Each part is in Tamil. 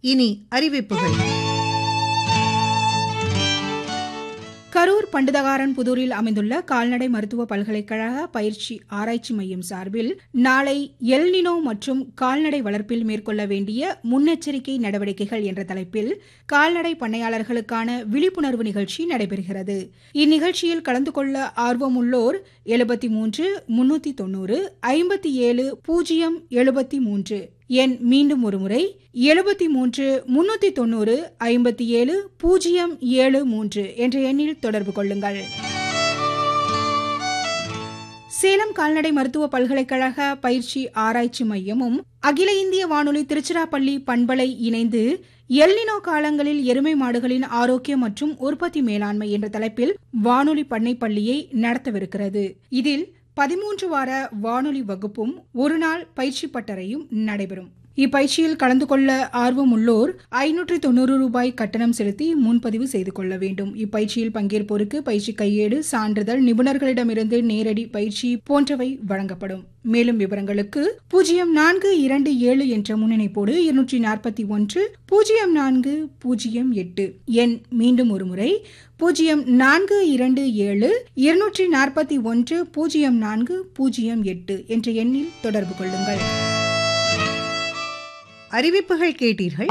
இனி அறிவிப்புகள் கரூர் பண்டுதகாரன் புதூரில் அமைந்துள்ள கால்நடை மருத்துவ பல்கலைக்கழக பயிற்சி ஆராய்ச்சி மையம் சார்பில் நாளை எல்னினோ மற்றும் கால்நடை வளர்ப்பில் மேற்கொள்ள வேண்டிய முன்னெச்சரிக்கை நடவடிக்கைகள் என்ற தலைப்பில் கால்நடை பண்ணையாளர்களுக்கான விழிப்புணர்வு நிகழ்ச்சி நடைபெறுகிறது இந்நிகழ்ச்சியில் கலந்து கொள்ள ஆர்வமுள்ளோர் எழுபத்தி மூன்று முன்னூத்தி தொண்ணூறு ஐம்பத்தி ஏழு பூஜ்ஜியம் எழுபத்தி மூன்று எண் மீண்டும் ஒருமுறை எழுபத்தி மூன்று முன்னூத்தி தொண்ணூறு ஐம்பத்தி ஏழு பூஜ்ஜியம் ஏழு மூன்று என்ற எண்ணில் தொடர்பு கொள்ளுங்கள் சேலம் கால்நடை மருத்துவ பல்கலைக்கழக பயிற்சி ஆராய்ச்சி மையமும் அகில இந்திய வானொலி திருச்சிராப்பள்ளி பண்பலை இணைந்து எல்னினோ காலங்களில் எருமை மாடுகளின் ஆரோக்கியம் மற்றும் உற்பத்தி மேலாண்மை என்ற தலைப்பில் வானொலி பண்ணை பள்ளியை நடத்தவிருக்கிறது இதில் பதிமூன்று வார வானொலி வகுப்பும் ஒரு நாள் பயிற்சி பட்டறையும் நடைபெறும் இப்பயிற்சியில் கலந்து கொள்ள ஆர்வம் உள்ளோர் ஐநூற்றி தொண்ணூறு ரூபாய் கட்டணம் செலுத்தி முன்பதிவு செய்து கொள்ள வேண்டும் இப்பயிற்சியில் பங்கேற்போருக்கு பயிற்சி கையேடு சான்றிதழ் நிபுணர்களிடமிருந்து நேரடி பயிற்சி போன்றவை வழங்கப்படும் மேலும் விவரங்களுக்கு பூஜ்ஜியம் நான்கு இரண்டு ஏழு என்ற முன்னிணைப்போடு இருநூற்றி நாற்பத்தி ஒன்று பூஜ்ஜியம் நான்கு பூஜ்ஜியம் எட்டு எண் மீண்டும் ஒருமுறை பூஜ்ஜியம் நான்கு இரண்டு ஏழு இருநூற்றி நாற்பத்தி ஒன்று பூஜ்ஜியம் நான்கு பூஜ்ஜியம் எட்டு என்ற எண்ணில் தொடர்பு கொள்ளுங்கள் அறிவிப்புகள் கேட்டீர்கள்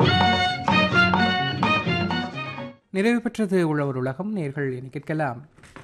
நிறைவு பெற்றது உழவர் உலகம் நேர்கள் என கேட்கலாம்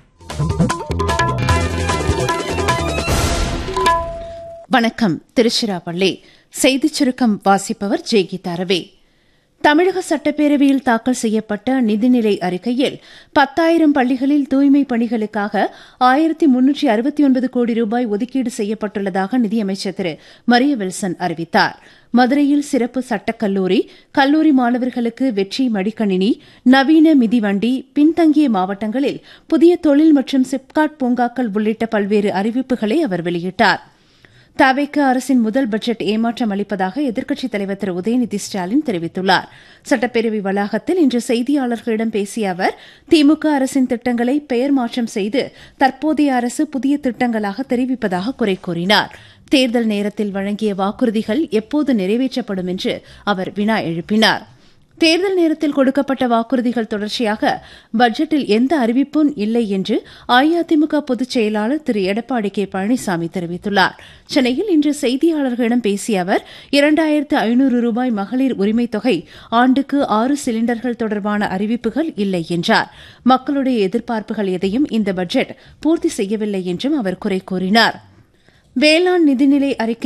வணக்கம் திருச்சிராப்பள்ளி செய்திச் சுருக்கம் வாசிப்பவர் ஜெய்கீதா ரவி தமிழக சட்டப்பேரவையில் தாக்கல் செய்யப்பட்ட நிதிநிலை அறிக்கையில் பத்தாயிரம் பள்ளிகளில் தூய்மை பணிகளுக்காக ஆயிரத்தி முன்னூற்றி அறுபத்தி ஒன்பது கோடி ரூபாய் ஒதுக்கீடு செய்யப்பட்டுள்ளதாக நிதியமைச்சர் திரு மரிய வில்சன் அறிவித்தார் மதுரையில் சிறப்பு சட்டக்கல்லூரி கல்லூரி மாணவர்களுக்கு வெற்றி மடிக்கணினி நவீன மிதிவண்டி பின்தங்கிய மாவட்டங்களில் புதிய தொழில் மற்றும் சிப்காட் பூங்காக்கள் உள்ளிட்ட பல்வேறு அறிவிப்புகளை அவர் வெளியிட்டார் தவிக அரசின் முதல் பட்ஜெட் ஏமாற்றம் அளிப்பதாக எதிர்க்கட்சித் தலைவர் திரு உதயநிதி ஸ்டாலின் தெரிவித்துள்ளார் சட்டப்பேரவை வளாகத்தில் இன்று செய்தியாளர்களிடம் பேசிய அவர் திமுக அரசின் திட்டங்களை பெயர் மாற்றம் செய்து தற்போதைய அரசு புதிய திட்டங்களாக தெரிவிப்பதாக குறை கூறினார் தேர்தல் நேரத்தில் வழங்கிய வாக்குறுதிகள் எப்போது நிறைவேற்றப்படும் என்று அவர் வினா எழுப்பினார் தேர்தல் நேரத்தில் கொடுக்கப்பட்ட வாக்குறுதிகள் தொடர்ச்சியாக பட்ஜெட்டில் எந்த அறிவிப்பும் இல்லை என்று அஇஅதிமுக பொதுச் செயலாளர் திரு எடப்பாடி கே பழனிசாமி தெரிவித்துள்ளார் சென்னையில் இன்று செய்தியாளர்களிடம் பேசிய அவர் இரண்டாயிரத்து ஐநூறு ரூபாய் மகளிர் உரிமைத் தொகை ஆண்டுக்கு ஆறு சிலிண்டர்கள் தொடர்பான அறிவிப்புகள் இல்லை என்றார் மக்களுடைய எதிர்பார்ப்புகள் எதையும் இந்த பட்ஜெட் பூர்த்தி செய்யவில்லை என்றும் அவர் குறை கூறினார் வேளாண் நிதிநிலை அறிக்கை